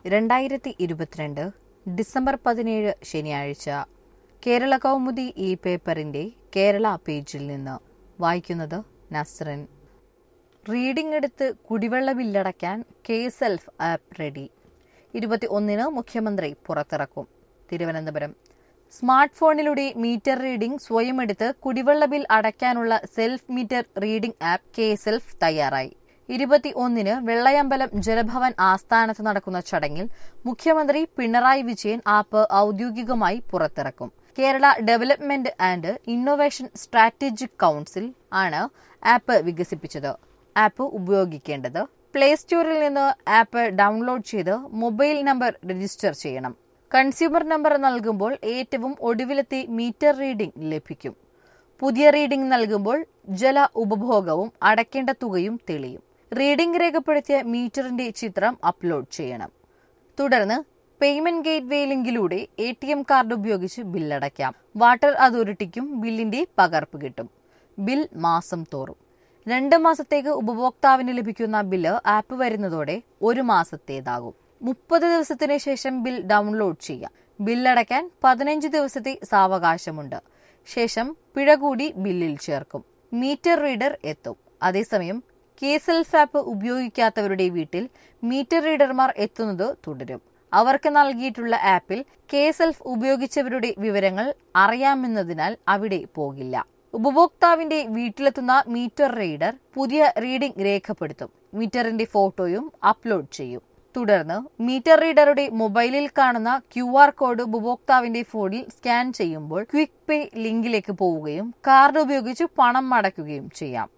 രണ്ടായിരത്തി ഇരുപത്തിരണ്ട് ഡിസംബർ പതിനേഴ് ശനിയാഴ്ച കേരള കൗമുദി ഈ പേപ്പറിന്റെ കേരള പേജിൽ നിന്ന് വായിക്കുന്നത് നസ്രൻ റീഡിംഗ് എടുത്ത് കുടിവെള്ള ബില്ലടയ്ക്കാൻ കെ സെൽഫ് ആപ്പ് റെഡി ഇരുപത്തി ഒന്നിന് മുഖ്യമന്ത്രി പുറത്തിറക്കും തിരുവനന്തപുരം സ്മാർട്ട് ഫോണിലൂടെ മീറ്റർ റീഡിംഗ് സ്വയം എടുത്ത് കുടിവെള്ള ബിൽ അടയ്ക്കാനുള്ള self meter reading app K self തയ്യാറായി ഇരുപത്തി ഒന്നിന് വെള്ളയമ്പലം ജലഭവൻ ആസ്ഥാനത്ത് നടക്കുന്ന ചടങ്ങിൽ മുഖ്യമന്ത്രി പിണറായി വിജയൻ ആപ്പ് ഔദ്യോഗികമായി പുറത്തിറക്കും Kerala development and innovation strategic council ആണ് ആപ്പ് വികസിപ്പിച്ചത് ആപ്പ് ഉപയോഗിക്കേണ്ടത് പ്ലേ സ്റ്റോറിൽ നിന്ന് ആപ്പ് ഡൗൺലോഡ് ചെയ്ത് മൊബൈൽ നമ്പർ രജിസ്റ്റർ ചെയ്യണം കൺസ്യൂമർ നമ്പർ നൽകുമ്പോൾ ഏറ്റവും ഒടുവിലത്തെ മീറ്റർ റീഡിംഗ് ലഭിക്കും പുതിയ റീഡിംഗ് നൽകുമ്പോൾ ജല ഉപഭോഗവും അടയ്ക്കേണ്ട തുകയും തെളിയും റീഡിംഗ് രേഖപ്പെടുത്തിയ മീറ്ററിന്റെ ചിത്രം അപ്ലോഡ് ചെയ്യണം തുടർന്ന് പേയ്മെന്റ് ഗേറ്റ്വേ ലിങ്കിലൂടെ എ ടി എം കാർഡ് ഉപയോഗിച്ച് ബില്ലടയ്ക്കാം വാട്ടർ അതോറിറ്റിക്കും ബില്ലിന്റെ പകർപ്പ് കിട്ടും ബിൽ മാസം തോറും രണ്ട് മാസത്തേക്ക് ഉപഭോക്താവിന് ലഭിക്കുന്ന ബില്ല് ആപ്പ് വരുന്നതോടെ ഒരു മാസത്തേതാകും മുപ്പത് ദിവസത്തിന് ശേഷം ബിൽ ഡൗൺലോഡ് ചെയ്യാം ബില്ലടയ്ക്കാൻ പതിനഞ്ച് ദിവസത്തെ സാവകാശമുണ്ട് ശേഷം പിഴ കൂടി ബില്ലിൽ ചേർക്കും മീറ്റർ റീഡർ എത്തും അതേസമയം കെ സെൽഫ് ആപ്പ് ഉപയോഗിക്കാത്തവരുടെ വീട്ടിൽ മീറ്റർ റീഡർമാർ എത്തുന്നത് തുടരും അവർക്ക് നൽകിയിട്ടുള്ള ആപ്പിൽ കെ സെൽഫ് ഉപയോഗിച്ചവരുടെ വിവരങ്ങൾ അറിയാമെന്നതിനാൽ അവിടെ പോകില്ല ഉപഭോക്താവിന്റെ വീട്ടിലെത്തുന്ന മീറ്റർ റീഡർ പുതിയ റീഡിംഗ് രേഖപ്പെടുത്തും മീറ്ററിന്റെ ഫോട്ടോയും അപ്ലോഡ് ചെയ്യും തുടർന്ന് മീറ്റർ റീഡറുടെ മൊബൈലിൽ കാണുന്ന ക്യു ആർ കോഡ് ഉപഭോക്താവിന്റെ ഫോണിൽ സ്കാൻ ചെയ്യുമ്പോൾ ക്വിക്ക് പേ ലിങ്കിലേക്ക് പോവുകയും കാർഡ് ഉപയോഗിച്ച് പണം അടയ്ക്കുകയും ചെയ്യാം